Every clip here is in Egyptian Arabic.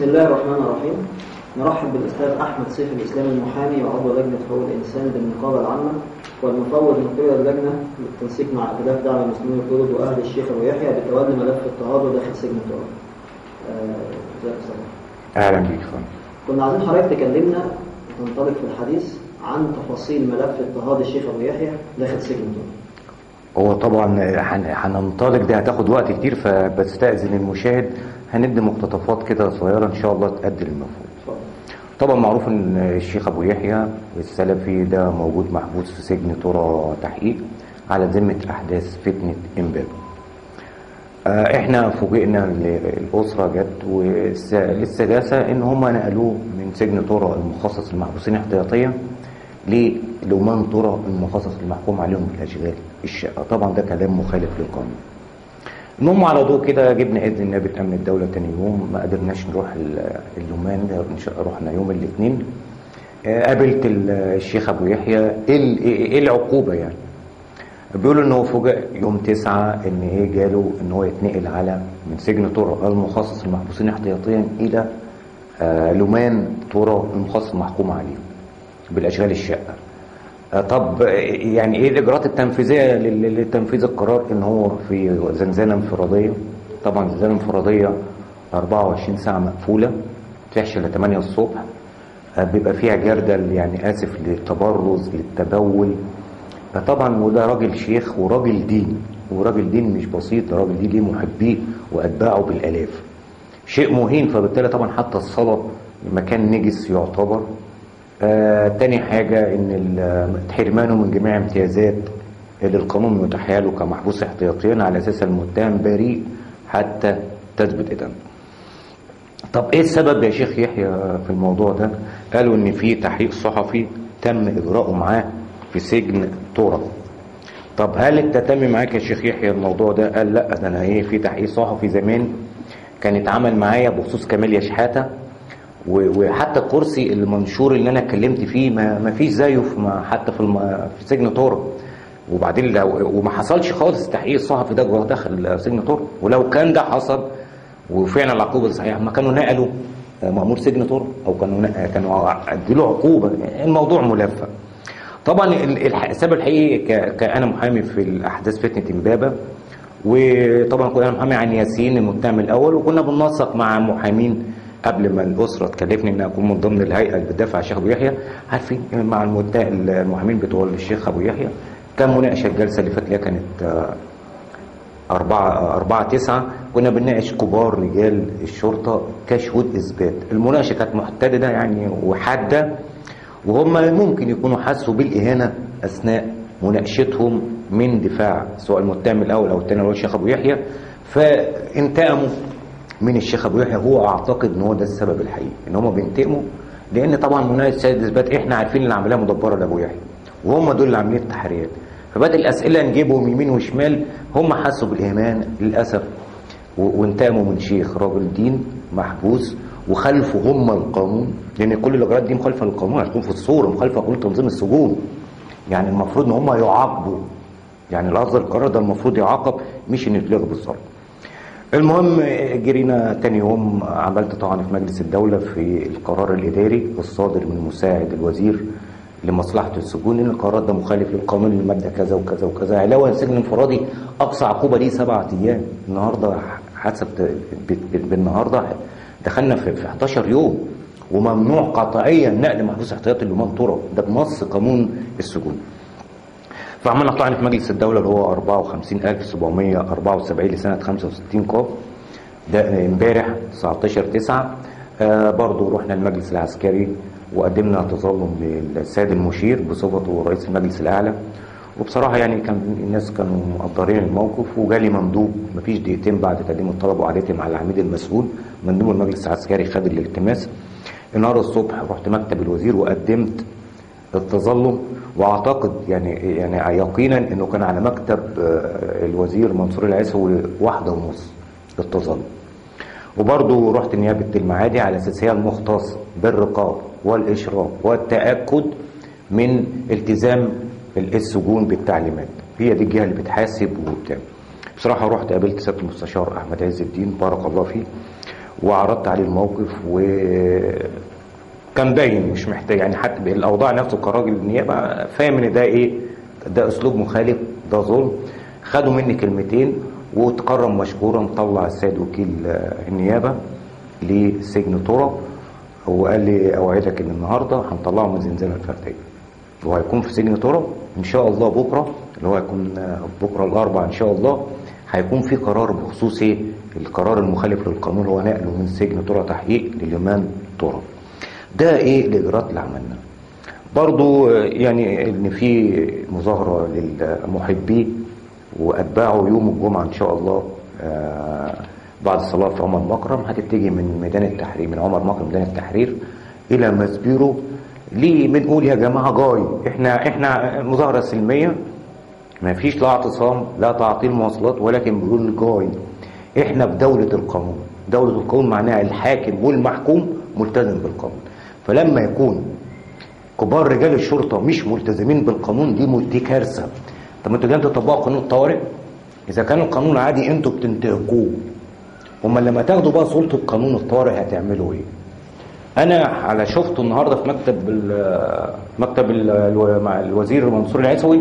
بسم الله الرحمن الرحيم نرحب بالأستاذ أحمد سيف الإسلام المحامي وعضو لجنة حقوق الإنسان بالنقابة العامة والمفوض من قبل اللجنة بالتنسيق مع أهداف دعم المسلمين الكرد وأهل الشيخ أبو يحيى بتولي ملف اضطهاده داخل سجن طوال. ازيك يا أستاذ؟ اهلا بيك فندم كنا عايزين حضرتك تكلمنا وتنطلق في الحديث عن تفاصيل ملف اضطهاد الشيخ أبو يحيى داخل سجن طوال. هو طبعا هن- هننطلق ده هتاخد وقت كتير فبستأذن المشاهد هندي مقتطفات كده صغيرة ان شاء الله تأدي المفهوم اتفضل. طبعا معروف ان الشيخ ابو يحيى السلفي ده موجود محبوس في سجن ترى تحقيق على ذمة احداث فتنة امبابة آه، احنا فوجئنا ال- الاسره جت والسداسه ان هم نقلوه من سجن ترى المخصص للمحبوسين احتياطيا للومان ترى المخصص للمحكوم عليهم بالاشغال الشقه طبعا ده كلام مخالف للقانون المهم على ضوء كده جبنا اذن نيابه امن الدوله تاني يوم ما قدرناش نروح ال- اللومان رحنا يوم الاثنين آه، قابلت ال- الشيخ ابو يحيى ايه ال- ايه العقوبه يعني بيقولوا ان هو فوجئ يوم تسعة ان ايه جاله ان هو يتنقل على من سجن طرق المخصص للمحبوسين احتياطيا الى آه لومان طرق المخصص المحكوم عليه بالاشغال الشقه آه طب آه، يعني ايه الاجراءات التنفيذيه لل- لتنفيذ القرار ان هو في زنزانه انفراديه طبعا زنزانه انفراديه 24 ساعه مقفوله تفتحش الا 8 الصبح آه، بيبقى فيها جردل يعني اسف للتبرز للتبول طبعا وده راجل شيخ وراجل دين وراجل دين مش بسيط ده راجل دين ليه محبيه واتباعه بالالاف شيء مهين فبالتالي طبعا حتى الصلاه مكان نجس يعتبر آه تاني حاجه ان ال- حرمانه من جميع امتيازات اللي القانون متاح له كمحبوس احتياطيا على اساس المتهم بريء حتى تثبت ادانته طب ايه السبب يا شيخ يحيى في الموضوع ده قالوا ان في تحقيق صحفي تم اجراؤه معاه في سجن تورا طب هل انت تم معاك يا شيخ يحيى الموضوع ده قال لا ده انا ايه في تحقيق صحفي زمان كان اتعمل معايا بخصوص كمال يا شحاته و- وحتى الكرسي المنشور اللي انا اتكلمت فيه ما, ما فيش زيه في ما حتى في, الم... في سجن تورا وبعدين لو وما حصلش خالص تحقيق الصحفي ده جوه داخل سجن تورا ولو كان ده حصل وفعلا العقوبه دي صحيحه ما كانوا نقلوا مأمور سجن طرق او كانوا نق- كانوا ادوا عقوبه الموضوع ملفق طبعا ال- الح- السبب الحقيقي ك- كأنا محامي في الأحداث فتنة إمبابة وطبعا كنت أنا محامي عن ياسين المتهم الأول وكنا بننسق مع محامين قبل ما الأسرة تكلفني إن أكون من ضمن الهيئة اللي بتدافع عن الشيخ أبو يحيى عارفين مع المتهم المحامين بتوع الشيخ أبو يحيى كان مناقشة الجلسة اللي فاتت اللي هي كانت آه، أربعة أربعة تسعة كنا بنناقش كبار رجال الشرطة كشهود إثبات المناقشة كانت محتددة يعني وحادة وهم ممكن يكونوا حسوا بالإهانة أثناء مناقشتهم من دفاع سواء المتهم الأول أو الثاني اللي هو الشيخ أبو يحيى فانتقموا من الشيخ أبو يحيى هو أعتقد إن هو ده السبب الحقيقي إن هم بينتقموا لأن طبعا مناقشة سيد إثبات إحنا عارفين إن العملية مدبرة لأبو يحيى وهم دول اللي عاملين التحريات فبدأ الأسئلة نجيبهم يمين وشمال هم حسوا بالإهانة للأسف و- وانتقموا من شيخ راجل دين محبوس وخالفوا هم القانون لان كل الاجراءات دي مخالفه للقانون هتكون في الصوره مخالفه لكل تنظيم السجون يعني المفروض ان هم يعاقبوا يعني القصد القرار ده المفروض يعاقب مش ان يتلغى بالظبط المهم جرينا تاني يوم عملت طعن في مجلس الدولة في القرار الإداري الصادر من مساعد الوزير لمصلحة السجون إن القرار ده مخالف للقانون المادة كذا وكذا وكذا علاوة السجن الانفرادي أقصى عقوبة ليه سبعة أيام النهاردة حسب ب- ب- بالنهاردة دخلنا في في 11 يوم وممنوع قطعيا نقل محبوس احتياطي لمن طرق ده بنص قانون السجون فعملنا طعن في مجلس الدولة اللي هو 54774 لسنة 65 قاف ده امبارح 19 9 آه برضه رحنا المجلس العسكري وقدمنا تظلم للسيد المشير بصفته رئيس المجلس الأعلى وبصراحة يعني كان الناس كانوا مقدرين الموقف وجالي مندوب مفيش دقيقتين بعد تقديم الطلب وقعدتي مع العميد المسؤول مندوب المجلس العسكري خد الالتماس النهارده الصبح رحت مكتب الوزير وقدمت التظلم واعتقد يعني يعني يقينا انه كان على مكتب آه، الوزير منصور العيسوي واحده ونص التظلم وبرضه رحت نيابه المعادي على اساس هي المختص بالرقاب والاشراف والتاكد من التزام السجون بالتعليمات هي دي الجهه اللي بتحاسب وبتاع بصراحه رحت قابلت سياده المستشار احمد عز الدين بارك الله فيه وعرضت عليه الموقف وكان باين مش محتاج يعني حتى الاوضاع نفسه كراجل النيابه فاهم ان ده ايه ده اسلوب مخالف ده ظلم خدوا مني كلمتين وتكرم مشكورا طلع السيد وكيل آه، النيابه لسجن طرق وقال لي اوعدك ان النهارده هنطلعه من الزنزانه الفرديه وهيكون في سجن طرق ان شاء الله بكره اللي هو هيكون آه، بكره الاربعاء ان شاء الله هيكون في قرار بخصوص ايه القرار المخالف للقانون هو نقله من سجن طرق تحقيق لليمان طرق ده ايه الاجراءات اللي عملناها برضو آه، يعني ان في مظاهره للمحبين واتباعه يوم الجمعه ان شاء الله آه، بعد الصلاه في عمر مكرم هتتجه من ميدان التحرير من عمر مكرم ميدان التحرير الى مسبيرو ليه بنقول يا جماعه جاي احنا احنا مظاهره سلميه ما فيش لا اعتصام لا تعطيل مواصلات ولكن بيقول جاي احنا في دولة القانون دولة القانون معناها الحاكم والمحكوم ملتزم بالقانون فلما يكون كبار رجال الشرطة مش ملتزمين بالقانون دي م- دي كارثة طب ما انتوا جايين تطبقوا قانون الطوارئ اذا كان القانون عادي انتوا بتنتهكوه امال لما تاخدوا بقى سلطة قانون الطوارئ هتعملوا ايه انا على شفته النهارده في مكتب ال- مكتب ال- الو- مع الوزير منصور العيسوي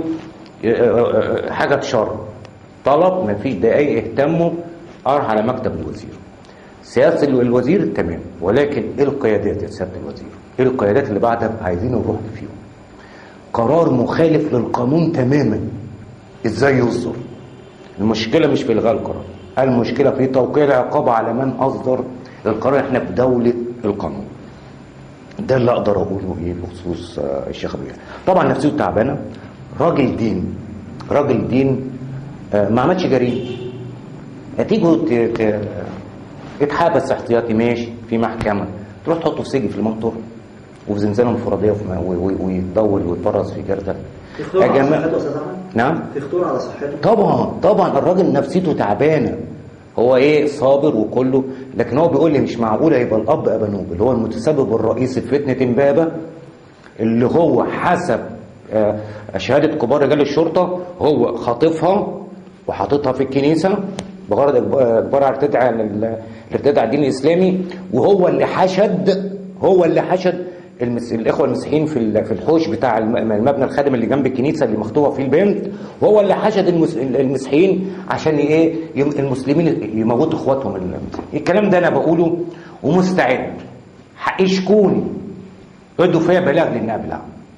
حاجه تشر طلب ما فيش دقايق اهتموا اروح على مكتب الوزير سياسه ال- الوزير تمام ولكن ايه القيادات يا سياده الوزير ايه القيادات اللي بعدها عايزين نروح فيهم قرار مخالف للقانون تماما ازاي يصدر المشكله مش في الغاء القرار المشكله في توقيع العقاب على من اصدر القرار احنا في دوله القانون ده اللي اقدر اقوله ايه بخصوص آه، الشيخ ابو يحيى طبعا نفسيته تعبانه راجل دين راجل دين آه، ما عملش جريمه هتيجوا ت- ت- اتحبس احتياطي ماشي في محكمه تروح تحطه في سجن في المنطقه وفي زنزانه انفراديه وفي- و- و- ويتدور ويتبرز في جردل في خطوره يا على جماعه صحته يا استاذ احمد نعم في خطوره على صحته طبعا طبعا الراجل نفسيته تعبانه هو ايه صابر وكله لكن هو بيقول لي مش معقوله يبقى الاب ابانوب اللي هو المتسبب الرئيسي في فتنه امبابه اللي هو حسب آه، شهاده كبار رجال الشرطه هو خاطفها وحاططها في الكنيسه بغرض إجب- اجبار على ارتداع ال- الارتداع الدين الاسلامي وهو اللي حشد هو اللي حشد المس... الاخوه المسيحيين في ال- في الحوش بتاع الم- المبنى الخادم اللي جنب الكنيسه اللي مخطوبه فيه البنت وهو اللي حشد المس... المسيحيين عشان ايه يم- المسلمين يموتوا اخواتهم المسيحيين. الكلام ده انا بقوله ومستعد يشكوني ادوا فيا بلاغ لاني ابلغ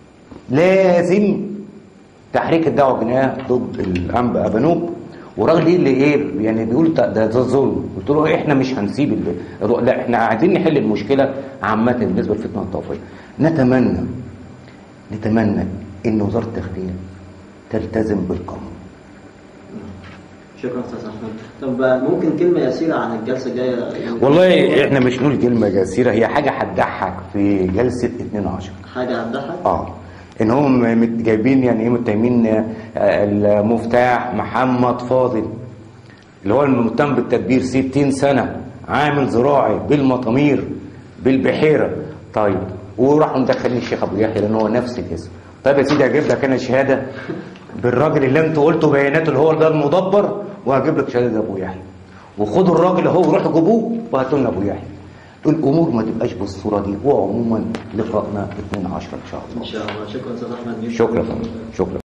لازم تحريك الدعوه الجنائيه ضد الانبا ابانوب وراجل ايه اللي ايه يعني بيقول ده ده ظلم قلت له احنا مش هنسيب ال- لا احنا عايزين نحل المشكله عامه بالنسبه للفتنه الطائفيه نتمنى نتمنى ان وزاره الداخليه تلتزم بالقانون شكرا استاذ احمد طب ممكن كلمه يسيره عن الجلسه الجايه والله احنا مش نقول كلمه جسيره هي حاجه هتضحك في جلسه 12 حاجه هتضحك اه ان هم مت- جايبين يعني ايه متهمين آه، المفتاح محمد فاضل اللي هو المتهم بالتدبير 60 سنه عامل زراعي بالمطامير بالبحيره طيب وراحوا مدخلين الشيخ ابو يحيى لان هو نفس الاسم طيب يا سيدي هجيب لك انا شهاده بالراجل اللي انت قلته بياناته اللي هو ده المدبر وهجيب لك شهاده ابو يحيى وخدوا الراجل اهو وروحوا جيبوه وهاتوا لنا ابو يحيى الامور ما تبقاش بالصوره دي وعموما لقائنا 2 10 ان شاء الله ان شاء الله شكرا استاذ احمد شكرا فندم. شكرا